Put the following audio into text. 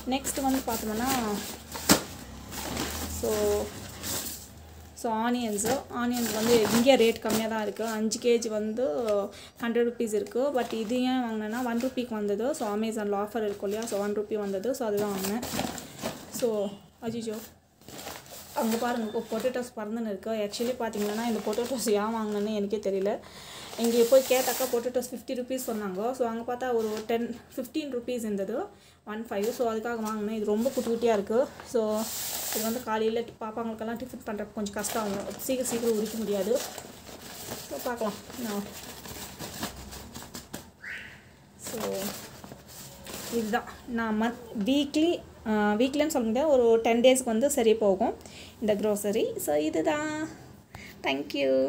next வந்து பார்த்தோம்னா so so onions onions வந்து இங்கே ரேட் கம்மியாக தான் இருக்குது அஞ்சு கேஜி வந்து ஹண்ட்ரட் ருபீஸ் இருக்குது பட் இது ஏன் வாங்கினேன்னா ஒன் ருபீக்கு வந்தது ஸோ அமேசானில் ஆஃபர் இருக்கும் இல்லையா ஸோ ஒன் ருபி வந்தது ஸோ அதுதான் வாங்கினேன் ஸோ அஜிஜோ அங்கே பாருங்கள் பொட்டேட்டோஸ் பறந்துன்னு இருக்கு ஆக்சுவலி பார்த்தீங்கன்னா இந்த பொட்டேட்டோஸ் ஏன் வாங்கினேன்னு எனக்கே தெரியல இங்கே போய் கேட்டாக்கா பொட்டேட்டோஸ் ஃபிஃப்டி ருபீஸ் சொன்னாங்க ஸோ அங்கே பார்த்தா ஒரு டென் ஃபிஃப்டீன் ருபீஸ் இருந்தது ஒன் ஃபைவ் ஸோ அதுக்காக வாங்கினேன் இது ரொம்ப குட்டி குட்டியாக இருக்குது ஸோ இது வந்து காலையில் பாப்பாங்களுக்கெல்லாம் டிஃபன் பண்ணுறதுக்கு கொஞ்சம் கஷ்டம் ஆகும் சீக்கிரம் சீக்கிரம் உரிக்க முடியாது ஸோ பார்க்கலாம் நான் ஸோ இதுதான் நான் மந்த் வீக்லி வீக்லின்னு சொல்ல முடியாது ஒரு டென் டேஸ்க்கு வந்து சரி போகும் இந்த க்ரோசரி ஸோ இதுதான் தேங்க்யூ